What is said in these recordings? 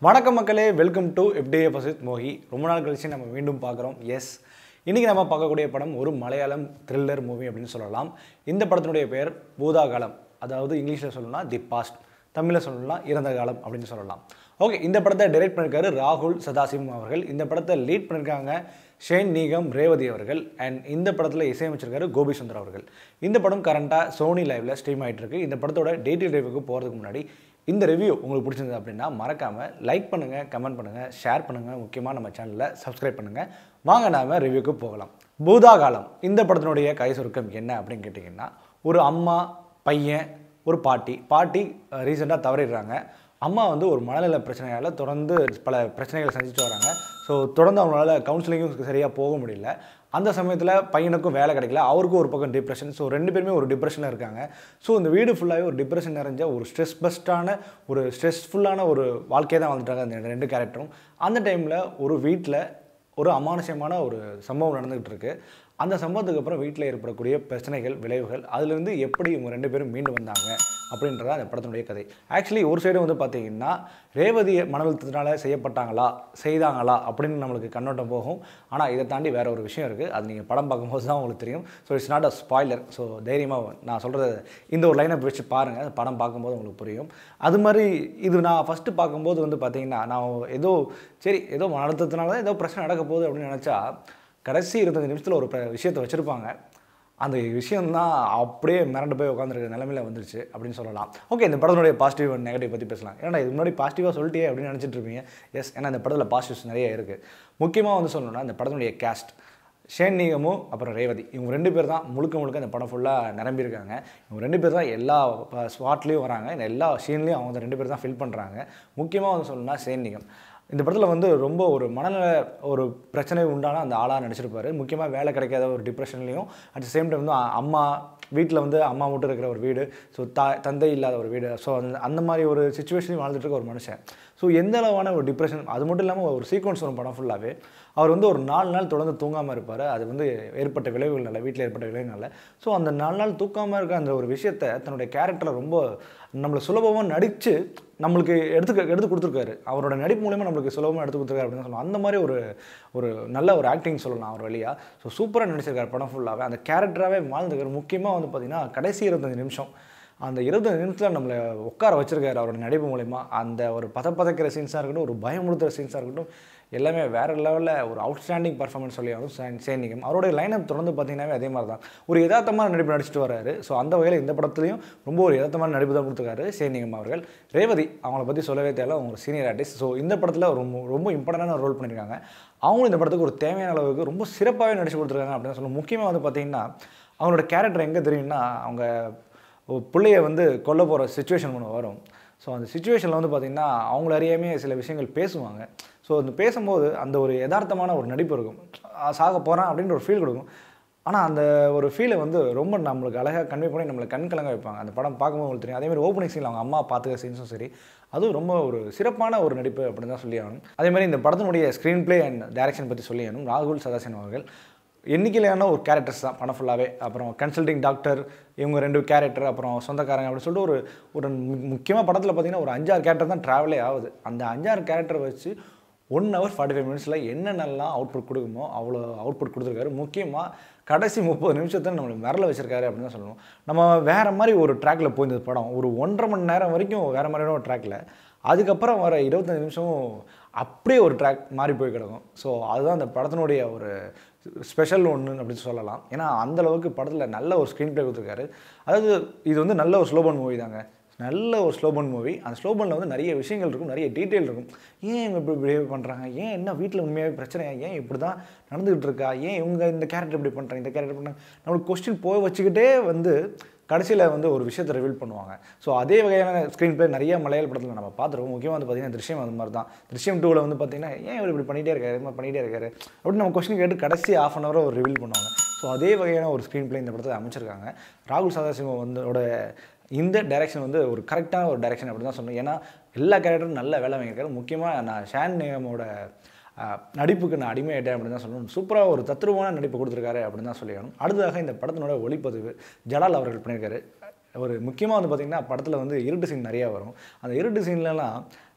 வணக்கம் மக்களே welcome to FDA பசித் மோகி ரொம்ப நாள் கழிச்சு நம்ம மீண்டும் பார்க்குறோம் எஸ் இன்றைக்கி நம்ம பார்க்கக்கூடிய படம் ஒரு மலையாளம் த்ரில்லர் மூவி அப்படின்னு சொல்லலாம் இந்த படத்தினுடைய பெயர் பூதாகாலம் அதாவது இங்கிலீஷில் சொல்லணும்னா தி பாஸ்ட் தமிழில் சொல்லணும்னா இறந்த காலம் அப்படின்னு சொல்லலாம் ஓகே இந்த படத்தை டைரக்ட் பண்ணியிருக்காரு ராகுல் சதாசிவம் அவர்கள் இந்த படத்தை லீட் பண்ணியிருக்காங்க ஷேன் நீகம் ரேவதி அவர்கள் அண்ட் இந்த படத்தில் இசையமைச்சிருக்காரு கோபி சுந்தர் அவர்கள் இந்த படம் கரண்ட்டாக சோனி லைவில் ஸ்ட்ரீம் ஆகிட்டு இருக்கு இந்த படத்தோட டீட்டெயில் ரிவ்யூக்கு போகிறதுக்கு முன்னாடி இந்த ரிவ்யூ உங்களுக்கு பிடிச்சிருந்தது அப்படின்னா மறக்காமல் லைக் பண்ணுங்கள் கமெண்ட் பண்ணுங்கள் ஷேர் பண்ணுங்கள் முக்கியமாக நம்ம சேனலில் சப்ஸ்கிரைப் பண்ணுங்கள் வாங்க நாம ரிவ்யூக்கு போகலாம் பூதாகாலம் இந்த படத்தினுடைய கை சுருக்கம் என்ன அப்படின்னு கேட்டிங்கன்னா ஒரு அம்மா பையன் ஒரு பாட்டி பாட்டி ரீசெண்டாக தவறிடுறாங்க அம்மா வந்து ஒரு மனநல பிரச்சனையால் தொடர்ந்து பல பிரச்சனைகளை சந்திச்சுட்டு வராங்க ஸோ தொடர்ந்து அவங்களால கவுன்சிலிங்கும் சரியாக போக முடியல அந்த சமயத்தில் பையனுக்கும் வேலை கிடைக்கல அவருக்கும் ஒரு பக்கம் டிப்ரெஷன் ஸோ ரெண்டு பேருமே ஒரு டிப்ரெஷனில் இருக்காங்க ஸோ இந்த வீடு ஃபுல்லாகவே ஒரு டிப்ரெஷன் நிறைஞ்ச ஒரு ஸ்ட்ரெஸ் பஸ்டான ஒரு ஸ்ட்ரெஸ்ஃபுல்லான ஒரு வாழ்க்கையை தான் வாழ்ந்துட்டாங்க அந்த ரெண்டு கேரக்டரும் அந்த டைமில் ஒரு வீட்டில் ஒரு அமானுஷ்யமான ஒரு சம்பவம் நடந்துகிட்டு இருக்கு அந்த சம்பவத்துக்கு அப்புறம் வீட்டில் ஏற்படக்கூடிய பிரச்சனைகள் விளைவுகள் அதுலேருந்து எப்படி இவங்க ரெண்டு பேரும் மீண்டு வந்தாங்க அப்படின்றத அந்த படத்தினுடைய கதை ஆக்சுவலி ஒரு சைடு வந்து பார்த்தீங்கன்னா ரேவதி மனவழுத்தத்தினால செய்யப்பட்டாங்களா செய்தாங்களா அப்படின்னு நம்மளுக்கு கண்ணோட்டம் போகும் ஆனால் இதை தாண்டி வேற ஒரு விஷயம் இருக்குது அது நீங்கள் படம் பார்க்கும்போது தான் உங்களுக்கு தெரியும் so it's not a spoiler so தைரியமாக நான் சொல்கிறத இந்த ஒரு லைனை வச்சு பாருங்கள் படம் பார்க்கும்போது உங்களுக்கு புரியும் அது மாதிரி இது நான் ஃபஸ்ட்டு பார்க்கும்போது வந்து பார்த்தீங்கன்னா நான் ஏதோ சரி ஏதோ மன அழுத்தத்தினால தான் ஏதோ பிரச்சனை நடக்க போகுது அப்படின்னு நினச்சா கடைசி இருபத்தஞ்சு நிமிஷத்தில் ஒரு பிர- விஷயத்தை வச்சுருப்பாங்க அந்த விஷயம்தான் அப்படியே மிரண்டு போய் உட்காந்துருக்க நிலமையில வந்துருச்சு அப்படின்னு சொல்லலாம் ஓகே இந்த படத்தினுடைய பாசிட்டிவ் அண்ட் நெகட்டிவ் பற்றி பேசலாம் ஏன்னா இது முன்னாடி பாசிட்டிவாக சொல்லிட்டே அப்படின்னு நினச்சிட்டு இருப்பீங்க எஸ் ஏன்னா இந்த படத்தில் பாசிட்டிவ்ஸ் நிறைய இருக்குது முக்கியமாக வந்து சொல்லணும்னா இந்த படத்தினுடைய கேஸ்ட் ஷேன் நீகமும் அப்புறம் ரேவதி இவங்க ரெண்டு பேர் தான் முழுக்க முழுக்க இந்த படம் ஃபுல்லாக நிரம்பியிருக்காங்க இவங்க ரெண்டு பேர் தான் எல்லா ஸ்பாட்லேயும் வராங்க இந்த எல்லா சீன்லேயும் அவங்க ரெண்டு பேர் தான் ஃபில் பண்ணுறாங்க முக்கியமாக வந்து சொல்லணும்னா ஷேன் நிகம் இந்த படத்தில் வந்து ரொம்ப ஒரு மனநல ஒரு பிரச்சனை உண்டான அந்த ஆளாக நடிச்சிருப்பாரு முக்கியமாக வேலை கிடைக்காத ஒரு டிப்ரெஷன்லையும் அட் சேம் டைம் வந்து அ- அம்மா வீட்டில் வந்து அம்மா மட்டும் இருக்கிற ஒரு வீடு ஸோ தா தந்தை இல்லாத ஒரு வீடு ஸோ அந்த அந்த மாதிரி ஒரு சுச்சுவேஷனையும் வாழ்ந்துட்டு இருக்க ஒரு மனுஷன் ஸோ எந்த அளவான ஒரு டிப்ரெஷன் அது மட்டும் இல்லாமல் ஒரு சீக்வன்ஸ் வரும் படம் ஃபுல்லாகவே அவர் வந்து ஒரு நாலு நாள் தொடர்ந்து தூங்காமல் இருப்பார் அது வந்து ஏற்பட்ட விளைவுகள்னால வீட்டில் ஏற்பட்ட விளைவுனால ஸோ அந்த நாலு நாள் தூக்காமல் இருக்க அந்த ஒரு விஷயத்தை தன்னுடைய கேரக்டரில் ரொம்ப நம்மளை சுலபமாக நடித்து நம்மளுக்கு எடுத்து எடுத்து கொடுத்துருக்காரு அவரோட நடிப்பு மூலியமாக நம்மளுக்கு சுலபமாக எடுத்து கொடுத்துருக்காரு அப்படின்னு சொல்லலாம் அந்த மாதிரி ஒரு ஒரு நல்ல ஒரு ஆக்டிங் சொல்லலாம் அவர் வழியாக ஸோ சூப்பராக நடிச்சிருக்காரு படம் ஃபுல்லாகவே அந்த கேரக்டராகவே வாழ்ந்துருக்காரு முக்கியமாக வந்து பார்த்திங்கன்னா கடைசி இருபத்தஞ்சு நிமிஷம் அந்த இருபத்தஞ்சு நிமிஷத்தில் நம்மளை உட்கார வச்சிருக்காரு அவரோட நடிப்பு மூலிமா அந்த ஒரு பதப்பதைக்கிற சீன்ஸாக இருக்கட்டும் ஒரு பயமுறுத்துகிற சீன்ஸாக இருக்கட்டும் எல்லாமே வேறு லெவலில் ஒரு அவுட்ஸ்டாண்டிங் பர்ஃபார்மன்ஸ் சொல்லி ஆகும் சேனிகம் அவருடைய லைனப் தொடர்ந்து பார்த்தீங்கன்னாவே அதே மாதிரி தான் ஒரு யதார்த்தமான நடிப்பு நடிச்சிட்டு வராரு ஸோ அந்த வகையில் இந்த படத்துலையும் ரொம்ப ஒரு யதார்த்தமான நடிப்பு தான் கொடுத்துருக்காரு சேனிகம் அவர்கள் ரேவதி அவங்கள பற்றி சொல்லவே தேவை அவங்க சீனியர் ஆர்டிஸ்ட் ஸோ இந்த படத்தில் ரொம்ப ரொம்ப இம்பார்ட்டண்டான ரோல் பண்ணியிருக்காங்க அவங்களும் இந்த படத்துக்கு ஒரு தேவையான அளவுக்கு ரொம்ப சிறப்பாகவே நடிச்சு கொடுத்துருக்காங்க அப்படின்னு சொல்லணும் முக்கியமாக வந்து பார்த்தீங்கன்னா அவங்களோட கேரக்டர் எங்கே தெரியும்னா அவங்க ஒரு பிள்ளைய வந்து கொல்ல போகிற சுச்சுவேஷன் ஒன்று வரும் ஸோ அந்த சுச்சுவேஷனில் வந்து பார்த்திங்கன்னா அவங்கள அறியாமே சில விஷயங்கள் பேசுவாங்க ஸோ அந்த பேசும்போது அந்த ஒரு யதார்த்தமான ஒரு நடிப்பு இருக்கும் ஆ, சாக போகிறான் அப்படின்ற ஒரு ஃபீல் கொடுக்கும் ஆனால் அந்த ஒரு ஃபீலை வந்து ரொம்ப நம்மளுக்கு அழகாக கன்வே பண்ணி நம்மளை கண் கலங்க வைப்பாங்க அந்த படம் பார்க்கும்போது உங்களுக்கு தெரியும் அதேமாதிரி ஓப்பனிங் சீனில் அவங்க அம்மா பார்த்துக்க சீன்ஸும் சரி அதுவும் ரொம்ப ஒரு சிறப்பான ஒரு நடிப்பு அப்படின்னு தான் சொல்லி ஆகணும் அதே மாதிரி இந்த படத்தினுடைய ஸ்க்ரீன் ப்ளே அண்ட் டைரக்ஷன் பற்றி சொல்லி ஆகணும் ராகுல் சதாசிவன் அவர்கள் எண்ணிக்கையிலான ஒரு கேரக்டர்ஸ் தான் படம் ஃபுல்லாகவே அப்புறம் கன்சல்டிங் டாக்டர் இவங்க ரெண்டு கேரக்டர் அப்புறம் சொந்தக்காரங்க அப்படின்னு சொல்லிட்டு ஒரு ஒரு முக்கியமாக படத்தில் பார்த்தீங்கன்னா ஒரு அஞ்சாறு கேரக்டர் தான் ட்ராவலே ஆகுது அந்த அஞ்சாறு கேரக்டரை வச்சு ஒன் ஹவர் ஃபார்ட்டி ஃபைவ் மினிட்ஸில் என்னென்னலாம் அவுட்புட் கொடுக்குமோ அவ்வளோ அவுட்புட் கொடுத்துருக்காரு முக்கியமாக கடைசி முப்பது நிமிஷத்தை நம்மளை மிரள வச்சிருக்காரு அப்படின்னு தான் சொல்லணும் நம்ம வேறு மாதிரி ஒரு ட்ராக்ல போயிருந்தது படம் ஒரு ஒன்றரை மணி நேரம் வரைக்கும் வேறு மாதிரியான ஒரு ட்ராக்ல அதுக்கப்புறம் வர இருபத்தஞ்சு நிமிஷம் அப்படியே ஒரு ட்ராக் மாறி போய் கிடக்கும் ஸோ அதுதான் அந்த படத்தினுடைய ஒரு ஸ்பெஷல் ஒன்று அப்படின்னு சொல்லலாம் ஏன்னா அந்த அளவுக்கு படத்தில் நல்ல ஒரு ஸ்க்ரீன் ப்ளே கொடுத்துருக்காரு அதாவது இது வந்து நல்ல ஒரு ஸ்லோபன் மூவி தாங்க நல்ல ஒரு ஸ்லோபன் மூவி அந்த ஸ்லோபனில் வந்து நிறைய விஷயங்கள் இருக்கும் நிறைய டீட்டெயில் இருக்கும் ஏன் இவங்க இப்படி பிஹேவ் பண்ணுறாங்க ஏன் என்ன வீட்டில் உண்மையாகவே பிரச்சனையா ஏன் இப்படி தான் நடந்துகிட்டு இருக்கா ஏன் இவங்க இந்த கேரக்டர் இப்படி பண்ணுறாங்க இந்த கேரக்டர் பண்ணுறாங்க நம்மளுக்கு கொஸ்டின் போய் வச்சுக்கிட்டே வந்து கடைசியில் வந்து ஒரு விஷயத்தை ரிவீல் பண்ணுவாங்க ஸோ அதே வகையான ஸ்க்ரீன் ப்ளே நிறைய மலையாள படத்தில் நம்ம பார்த்துருக்கோம் முக்கியமாக வந்து பார்த்தீங்கன்னா திருஷ்யம் அது மாதிரி தான் திருஷ்யம் டூவில் வந்து பார்த்தீங்கன்னா ஏன் இவர் இப்படி பண்ணிகிட்டே இருக்காரு இது மாதிரி பண்ணிகிட்டே இருக்காரு அப்படின்னு நம்ம கொஸ்டின் கேட்டு கடைசி ஆஃப் அன் ஹவர் ஒரு ரிவீல் பண்ணுவாங்க ஸோ அதே வகையான ஒரு ஸ்க்ரீன் ப்ளே இந்த படத்தை அமைச்சிருக்காங்க ராகுல் சதாசிவம் வந்து இந்த டைரக்ஷன் வந்து ஒரு கரெக்டான ஒரு டைரக்ஷன் அப்படி தான் சொன்னேன் ஏன்னா எல்லா கேரக்டரும் நல்ல வேலை வாங்கியிருக்காரு முக்கியமாக நான் ஷான் நேகமோட அஹ், நடிப்புக்கு நான் அடிமையாயிட்டேன் அப்படின்னு தான் சொல்லணும் சூப்பராக ஒரு தத்ரூபமான நடிப்பு கொடுத்துருக்காரு அப்படின்னு தான் சொல்லணும் அடுத்ததாக இந்த படத்தினோட ஒளிப்பதிவு ஜலால் அவர்கள் பண்ணியிருக்காரு ஒரு முக்கியமாக வந்து பார்த்திங்கன்னா படத்தில் வந்து இருட்டு சீன் நிறையா வரும் அந்த இருட்டு சீன்லலாம்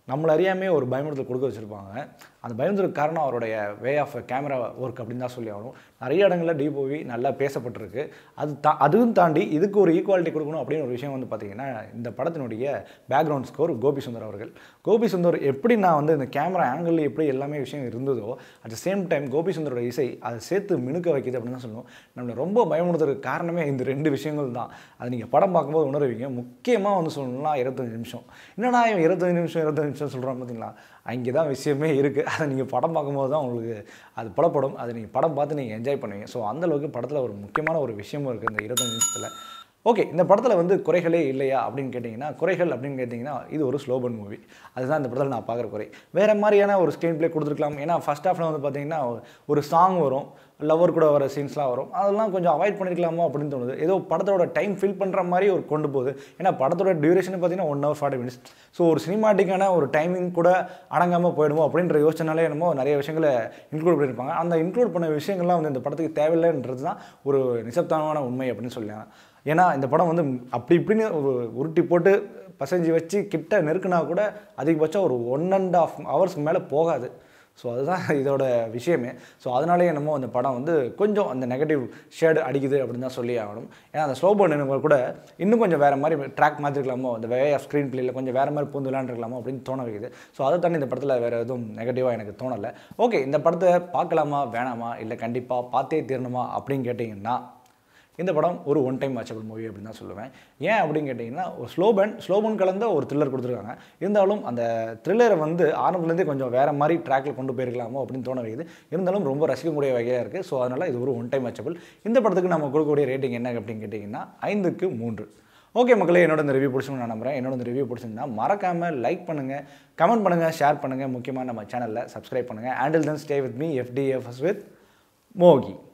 நம்மள அறியாமே ஒரு பயமுறுத்தல் கொடுக்க வச்சுருப்பாங்க அந்த பயமுறுத்தலுக்கு காரணம் அவருடைய வே ஆஃப் கேமரா ஒர்க் அப்படின்னு தான் சொல்லி ஆகணும் நிறைய இடங்களில் டீப் மூவி நல்லா பேசப்பட்டிருக்கு அது தா அதுவும் தாண்டி இதுக்கு ஒரு ஈக்குவாலிட்டி கொடுக்கணும் அப்படின்னு ஒரு விஷயம் வந்து பார்த்தீங்கன்னா இந்த படத்தினுடைய பேக்ரவுண்ட் ஸ்கோர் கோபி சுந்தர் அவர்கள் கோபி சுந்தர் எப்படி நான் வந்து இந்த கேமரா ஆங்கிள் எப்படி எல்லாமே விஷயம் இருந்ததோ at the same time Gopi சுந்தரோட இசை அதை சேர்த்து மினுக்க வைக்குது அப்படின்னு தான் சொல்லணும் நம்மளை ரொம்ப பயமுறுத்துறதுக்கு காரணமே இந்த ரெண்டு விஷயங்கள் தான் அது நீங்கள் படம் பார்க்கும்போது உணர்வீங்க முக்கியமாக வந்து சொல்லணும்னா இருபத்தஞ்சு நிமிஷம் என்னடா இவன் இருபத்தஞ்சு நிமிஷம் இருபத்தஞ்சு நிமிஷம் சொல்கிறான் பார்த்தீங்களா அங்கே தான் விஷயமே இருக்குது அதை நீங்கள் படம் பார்க்கும்போது தான் உங்களுக்கு அது புலப்படும் அதை நீங்கள் படம் பார்த்து நீங்கள் என்ஜாய் பண்ணுவீங்க ஸோ அந்தளவுக்கு படத்தில் ஒரு முக்கியமான ஒரு விஷயமும் இருக்குது இந்த இருபத்தஞ்சு நிமிஷத்தில் ஓகே இந்த படத்தில் வந்து குறைகளே இல்லையா அப்படின்னு கேட்டிங்கன்னா குறைகள் அப்படின்னு கேட்டிங்கன்னா இது ஒரு ஸ்லோபன் மூவி அதுதான் இந்த படத்தில் நான் பார்க்குற குறை வேறு மாதிரியான ஒரு ஸ்க்ரீன் ப்ளே கொடுத்துருக்கலாம் ஏன்னா ஃபஸ்ட் ஹாஃபில் வந்து பார்த்தீங்கன்னா ஒரு சாங் வரும் லவர் கூட வர சீன்ஸ்லாம் வரும் அதெல்லாம் கொஞ்சம் அவாய்ட் பண்ணிருக்கலாமோ அப்படின்னு தோணுது ஏதோ படத்தோட டைம் ஃபில் பண்ணுற மாதிரி ஒரு கொண்டு போகுது ஏன்னா படத்தோட டியூரேஷன் பார்த்தீங்கன்னா one hour forty minutes so ஒரு சினிமாட்டிக்கான ஒரு டைமிங் கூட அடங்காமல் போயிடுமோ அப்படின்ற யோசனாலே என்னமோ நிறைய விஷயங்களை இன்க்ளூட் பண்ணியிருப்பாங்க அந்த இன்க்ளூட் பண்ண விஷயங்கள்லாம் வந்து இந்த படத்துக்கு தேவையில்லைன்றது தான் ஒரு நிசப்தானமான உண்மை அப்படின்னு சொல்லலாம் ஏன்னா இந்த படம் வந்து அப்படி இப்படின்னு ஒரு உருட்டி போட்டு பசஞ்சு வச்சு கிட்ட நெருக்குனா கூட அதிகபட்சம் ஒரு ஒன் அண்ட் ஆஃப் ஹவர்ஸ்க்கு மேலே போகாது ஸோ அதுதான் இதோட விஷயமே ஸோ அதனாலேயே என்னமோ அந்த படம் வந்து கொஞ்சம் அந்த நெகட்டிவ் ஷேடு அடிக்குது அப்படின்னு தான் சொல்லி ஆகணும் ஏன்னா அந்த ஸ்லோ பர்ன் கூட இன்னும் கொஞ்சம் வேறு மாதிரி ட்ராக் மாற்றிருக்கலாமோ அந்த வே ஆஃப் ஸ்க்ரீன் பிளேயில் கொஞ்சம் வேறு மாதிரி பூந்து விளாண்டுருக்கலாமோ அப்படின்னு தோண வைக்குது ஸோ அதை தாண்டி இந்த படத்தில் வேறு எதுவும் நெகட்டிவாக எனக்கு தோணலை ஓகே இந்த படத்தை பார்க்கலாமா வேணாமா இல்லை கண்டிப்பாக பார்த்தே தீரணுமா அப்படின்னு கேட்டிங்கன்னா இந்த படம் ஒரு ஒன் டைம் வாட்சபிள் மூவி அப்படின்னு தான் சொல்லுவேன் ஏன் அப்படின்னு கேட்டிங்கன்னா ஒரு ஸ்லோபன் ஸ்லோபன் கலந்த ஒரு த்ரில்லர் கொடுத்துருக்காங்க இருந்தாலும் அந்த த்ரில்லரை வந்து ஆரம்பத்துலேருந்தே கொஞ்சம் வேறு மாதிரி ட்ராக்கில் கொண்டு போயிருக்கலாமோ அப்படின்னு தோண வைக்குது இருந்தாலும் ரொம்ப ரசிக்கக்கூடிய வகையாக இருக்குது ஸோ அதனால் இது ஒரு ஒன் டைம் வாட்சபிள் இந்த படத்துக்கு நம்ம கொடுக்கக்கூடிய ரேட்டிங் என்ன அப்படின்னு கேட்டிங்கன்னா ஐந்துக்கு மூன்று ஓகே மக்களே என்னோட இந்த ரிவ்யூ பிடிச்சுன்னு நான் நம்புறேன் என்னோட இந்த ரிவ்யூ பிடிச்சிருந்தா மறக்காமல் லைக் பண்ணுங்கள் கமெண்ட் பண்ணுங்கள் ஷேர் பண்ணுங்கள் முக்கியமாக நம்ம சேனலில் சப்ஸ்கிரைப் பண்ணுங்கள் and till then stay with me FDFS with மோகி